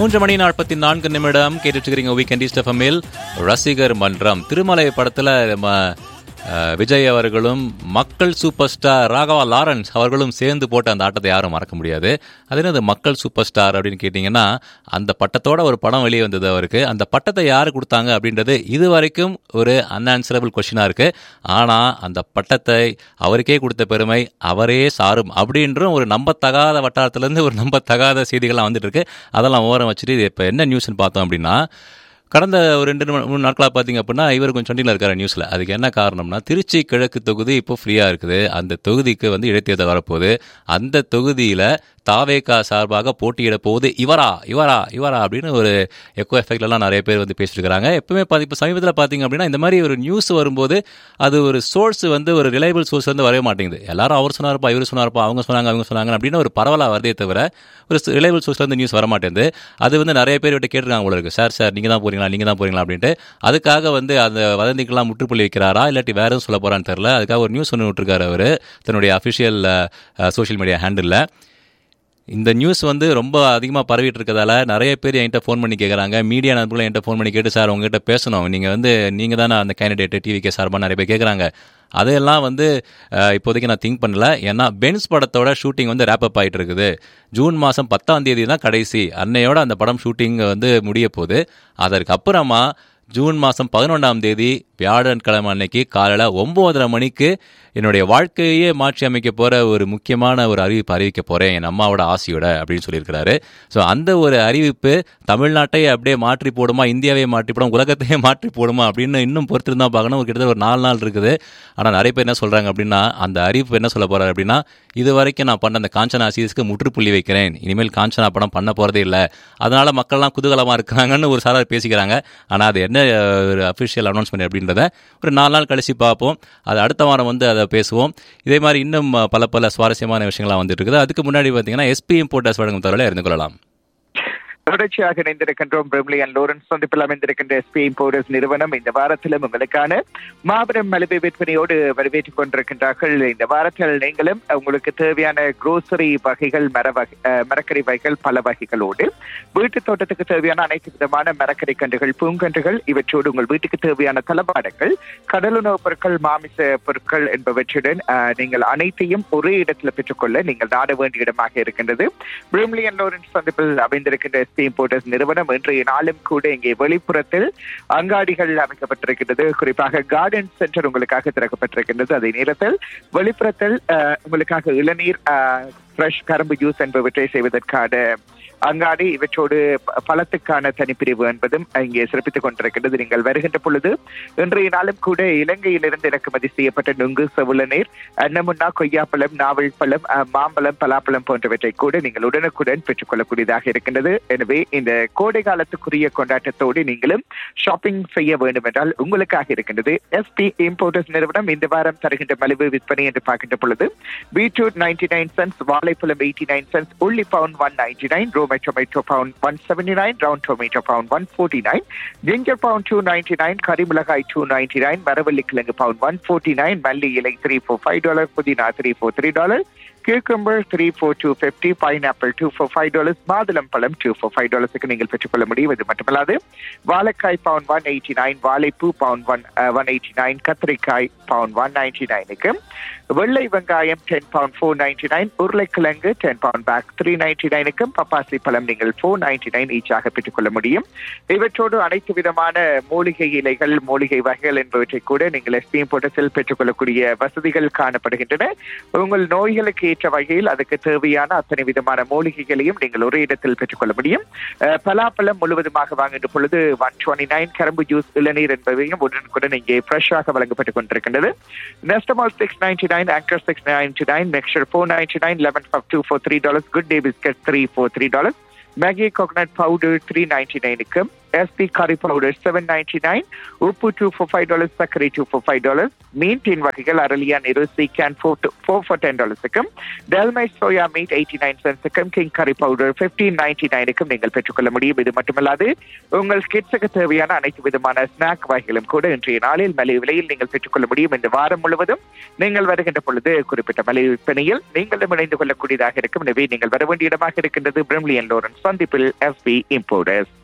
மூன்று மணி நாற்பத்தி நான்கு நிமிடம் கேட்டுட்டு இருக்கிறீங்க வீக்கெண்ட் ஈஸ்ட் எஃப்எம்மில் ரசிகர் மன்றம் திருமலை படத்துல நம்ம அஹ், விஜய் அவர்களும் மக்கள் சூப்பர் ஸ்டார் ராகவா லாரன்ஸ் அவர்களும் சேர்ந்து போட்ட அந்த ஆட்டத்தை யாரும் மறக்க முடியாது அது என்னது மக்கள் சூப்பர் ஸ்டார் அப்படின்னு கேட்டிங்கன்னா அந்த பட்டத்தோட ஒரு படம் வெளியே வந்தது அவருக்கு அந்த பட்டத்தை யாரு கொடுத்தாங்க அப்படின்றது இது வரைக்கும் ஒரு அன்ஆன்சரபிள் கொஷினாக இருக்கு ஆனால் அந்த பட்டத்தை அவருக்கே கொடுத்த பெருமை அவரே சாரும் அப்படின்றும் ஒரு நம்பத்தகாத வட்டாரத்திலேருந்து ஒரு நம்பத்தகாத செய்திகள்லாம் வந்துட்டு இருக்கு அதெல்லாம் ஓரம் வச்சுட்டு இது இப்போ என்ன நியூஸ்னு பார்த்தோம் அப்படின்னா கடந்த ஒரு ரெண்டு மூணு மூணு நாட்களாக பார்த்தீங்க அப்படின்னா இவர் கொஞ்சம் சொண்டியில் இருக்காரு நியூஸில் அதுக்கு என்ன காரணம்னா திருச்சி கிழக்கு தொகுதி இப்போ ஃப்ரீயாக இருக்குது அந்த தொகுதிக்கு வந்து இடைத்தேர்தல் வரப்போகுது அந்த தொகுதியில் தாவேகா சார்பாக போட்டியிட போகுது இவரா இவரா இவரா அப்படின்னு ஒரு எக்கோ எஃபெக்ட்லாம் நிறைய பேர் வந்து பேசிட்டு இருக்காங்க எப்பவுமே பார்த்தி இப்போ சமீபத்தில் பார்த்தீங்க அப்படின்னா இந்த மாதிரி ஒரு நியூஸ் வரும்போது அது ஒரு சோர்ஸ் வந்து ஒரு ரிலையபிள் சோர்ஸ் வந்து வரவே மாட்டேங்குது எல்லாரும் அவர் சொன்னார்ப்பா இவர் சொன்னார்ப்பா அவங்க சொன்னாங்க அவங்க சொன்னாங்க அப்படின்னு ஒரு பரவலாக வருதே தவிர ஒரு ரிலையபிள் சோர்ஸ்ல வந்து நியூஸ் வர மாட்டேங்குது அது வந்து நிறைய பேர் விட்டு கேட்டிருக்காங்க போல இருக்கு சார் சார் நீங்கள் தான் போறீங்களா நீங்கள் தான் போறீங்களா அப்படின்ட்டு அதுக்காக வந்து அந்த வதந்திக்கெல்லாம் முற்றுப்புள்ளி வைக்கிறாரா இல்லாட்டி வேற எதுவும் சொல்ல போறான்னு தெரியல அதுக்காக ஒரு நியூஸ் ஒன்று விட்டுருக்காரு அவர் தன்னுடைய அஃபிஷியல் சோஷியல் மீடியா ஹேண்டில் இந்த நியூஸ் வந்து ரொம்ப அதிகமாக பரவிட்டு இருக்கதால நிறைய பேர் என்கிட்ட ஃபோன் பண்ணி கேட்குறாங்க மீடியா நண்பர்களும் என்கிட்ட ஃபோன் பண்ணி கேட்டு சார் உங்ககிட்ட பேசணும் நீங்கள் வந்து நீங்கள் தானே அந்த கேண்டிடேட் டிவிகே சார்பாக நிறைய பேர் கேட்குறாங்க அதையெல்லாம் வந்து அஹ், இப்போதைக்கு நான் திங்க் பண்ணல ஏன்னா பென்ஸ் படத்தோட ஷூட்டிங் வந்து ரேப் அப் ஆகிட்டு இருக்குது ஜூன் மாதம் பத்தாம் தேதி தான் கடைசி அன்னையோட அந்த படம் ஷூட்டிங் வந்து முடிய போகுது அதற்கு அப்புறமா ஜூன் மாதம் பதினொன்றாம் தேதி வியாழக்கிழமை அன்னைக்கு காலையில் ஒம்போதரை மணிக்கு என்னுடைய வாழ்க்கையே மாற்றி அமைக்க போகிற ஒரு முக்கியமான ஒரு அறிவிப்பு அறிவிக்க போகிறேன் என் அம்மாவோட ஆசையோட அப்படின்னு சொல்லியிருக்கிறாரு ஸோ அந்த ஒரு அறிவிப்பு தமிழ்நாட்டையே அப்படியே மாற்றி போடுமா இந்தியாவே மாற்றி போடும் உலகத்தையே மாற்றி போடுமா அப்படின்னு இன்னும் பொறுத்து தான் பார்க்கணும் ஒரு கிட்டத்தட்ட ஒரு நாலு நாள் இருக்குது ஆனால் நிறைய பேர் என்ன சொல்கிறாங்க அப்படின்னா அந்த அறிவிப்பு என்ன சொல்ல போகிறாரு அப்படின்னா இது வரைக்கும் நான் பண்ண அந்த காஞ்சனா சீரிஸ்க்கு முற்றுப்புள்ளி வைக்கிறேன் இனிமேல் காஞ்சனா படம் பண்ண போகிறதே இல்லை அதனால மக்கள்லாம் குதூகலமாக இருக்கிறாங்கன்னு ஒரு சாரார் பேசிக்கிறாங்க ஆனால் அது என்ன அஹ், ஒரு அஃபிஷியல் அனௌன்ஸ்மெண்ட் அப்படின்றத ஒரு நாலு நாள் கழிச்சு பார்ப்போம் அது அடுத்த வாரம் வந்து அதை பேசுவோம் இதே மாதிரி இன்னும் அஹ், பல பல சுவாரஸ்யமான விஷயங்கள்லாம் வந்துட்டு இருக்குது அதுக்கு முன்னாடி பார்த்தீங்கன்னா எஸ்பி இம்போர்ட்டர்ஸ் வழங்கும் தகவலை அறிந்து கொள்ளலாம் தொடர்ச்சியாக இணைந்திருக்கின்றோம் பிரம்லி அண்ட் லோரன்ஸ் சந்திப்பில் அமைந்திருக்கின்ற எஸ்பி இம்போர்டர்ஸ் நிறுவனம் இந்த வாரத்திலும் உங்களுக்கான மாபெரும் மலிவு விற்பனையோடு வரவேற்றுக் கொண்டிருக்கின்றார்கள் இந்த வாரத்தில் நீங்களும் உங்களுக்கு தேவையான குரோசரி வகைகள் மர வகை அஹ், மரக்கறி வகைகள் பல வகைகளோடு வீட்டு தோட்டத்துக்கு தேவையான அனைத்து விதமான மரக்கறி கன்றுகள் பூங்கன்றுகள் இவற்றோடு உங்கள் வீட்டுக்கு தேவையான தளபாடங்கள் கடலுணவுப் பொருட்கள் மாமிச பொருட்கள் என்பவற்றுடன் அஹ், நீங்கள் அனைத்தையும் ஒரே இடத்துல பெற்றுக்கொள்ள நீங்கள் நாட வேண்டிய இடமாக இருக்கின்றது பிரம்லி அண்ட் லோரன்ஸ் சந்திப்பில் அமைந்திருக்கின்ற எஸ்பி இம்போர்ட்டர்ஸ் நிறுவனம் இன்றைய நாளும் கூட இங்கே வெளிப்புறத்தில் அங்காடிகள் அமைக்கப்பட்டிருக்கின்றது குறிப்பாக கார்டன் சென்டர் உங்களுக்காக திறக்கப்பட்டிருக்கின்றது அதே நேரத்தில் வெளிப்புறத்தில் அஹ், உங்களுக்காக இளநீர் ஃப்ரெஷ் கரும்பு ஜூஸ் என்பவற்றை செய்வதற்கான அங்காடி இவற்றோடு ப- பழத்துக்கான தனிப்பிரிவு என்பதும் இங்கே சிறப்பித்துக் கொண்டிருக்கின்றது நீங்கள் வருகின்ற பொழுது இன்றைய நாளும் கூட இலங்கையிலிருந்து இறக்குமதி செய்யப்பட்ட நுங்கு செவுளநீர் அன்னமுன்னா கொய்யாப்பழம் நாவல் பழம் அஹ், மாம்பழம் பலாப்பழம் போன்றவற்றை கூட நீங்கள் உடனுக்குடன் பெற்றுக்கொள்ளக்கூடியதாக இருக்கின்றது எனவே இந்த கோடை காலத்துக்குரிய கொண்டாட்டத்தோடு நீங்களும் ஷாப்பிங் செய்ய வேண்டும் என்றால் உங்களுக்காக இருக்கின்றது எஸ்பி இம்போர்ட்டர்ஸ் நிறுவனம் இந்த வாரம் தருகின்ற மலிவு விற்பனை என்று பார்க்கின்ற பொழுது பீட்ரூட் நைன்டி நைன் சென்ஸ் வாழைப்பழம் எயிட்டி நைன் சென்ஸ் உள்ளி pound one ninety nine Roma tomato pound one seventy nine round tomato pound one forty nine ginger pound two ninety nine கரிமிளகாய் டூ நைன்டி நைன் மரவள்ளி கிழங்கு pound one forty nine மல்லி இலை three for five dollar புதினா three for three dollar cucumber three for two fifty pineapple two for five dollars மாதுளம் பழம் two for five டாலர்ஸுக்கு நீங்கள் பெற்றுக்கொள்ள முடியும் இது மட்டுமல்லாது வாழைக்காய் பவுன் ஒன் எயிட்டி நைன் வாழைப்பூ பவுன் ஒன் ஒன் எயிட்டி நைன் கத்திரிக்காய் பவுன் ஒன் நைன்டி நைனுக்கு வெள்ளை வெங்காயம் ten pound four ninety nine உருளைக்கிழங்கு ten pound bag three ninety நைனுக்கும் பப்பாசி பழம் நீங்கள் ஃபோர் நைன்டி நைன் ஈச்சாக பெற்றுக்கொள்ள முடியும் இவற்றோடு அனைத்து விதமான மூலிகை இலைகள் மூலிகை வகைகள் என்பவற்றை கூட நீங்கள் எஸ்பிஎம் போட்டத்தில் பெற்றுக்கொள்ளக்கூடிய வசதிகள் காணப்படுகின்றன உங்கள் நோய்களுக்கு ஏற்ற வகையில் அதுக்கு தேவையான அத்தனை விதமான மூலிகைகளையும் நீங்கள் ஒரே இடத்தில் பெற்றுக்கொள்ள முடியும் அஹ், பலாப்பழம் முழுவதுமாக வாங்குகின்ற பொழுது ஒன் டுவெண்ட்டி நைன் கரும்பு ஜூஸ் இளநீர் என்பவையும் உடனுக்குடன் இங்கே ஃப்ரெஷ்ஷாக வழங்கப்பட்டுக் கொண்டிருக்கின்றது Nestomalt six ninety nine anchor six ninety nine mixture four ninety nine lemon puff two for three dollars good day biscuit three for three dollars Maggi coconut powder three ninety நைனுக்கு SP curry powder seven ninety nine உப்பு two for five dollars சர்க்கரை two for five dollars மீன் tin வகைகள் அரலியா நிறுசி can four four for ten டாலர்ஸுக்கும் டெல்மை soya meat eighty nine சென்ஸுக்கும் king curry powder fifteen ninety நைனுக்கும் நீங்கள் பெற்றுக்கொள்ள முடியும் இது மட்டுமல்லாது உங்கள் கிட்ஸுக்கு தேவையான அனைத்து விதமான ஸ்நாக் வகைகளும் கூட இன்றைய நாளில் மலிவு விலையில் நீங்கள் பெற்றுக்கொள்ள முடியும் இந்த வாரம் முழுவதும் நீங்கள் வருகின்ற பொழுது குறிப்பிட்ட மலிவு விற்பனையில் நீங்களும் இணைந்து கொள்ளக்கூடியதாக இருக்கும் எனவே நீங்கள் வர வேண்டிய இடமாக இருக்கின்றது பிரிம்லியன் லோரன்ஸ் சந்திப்பில் எஸ்பி இம்போர்டர்ஸ்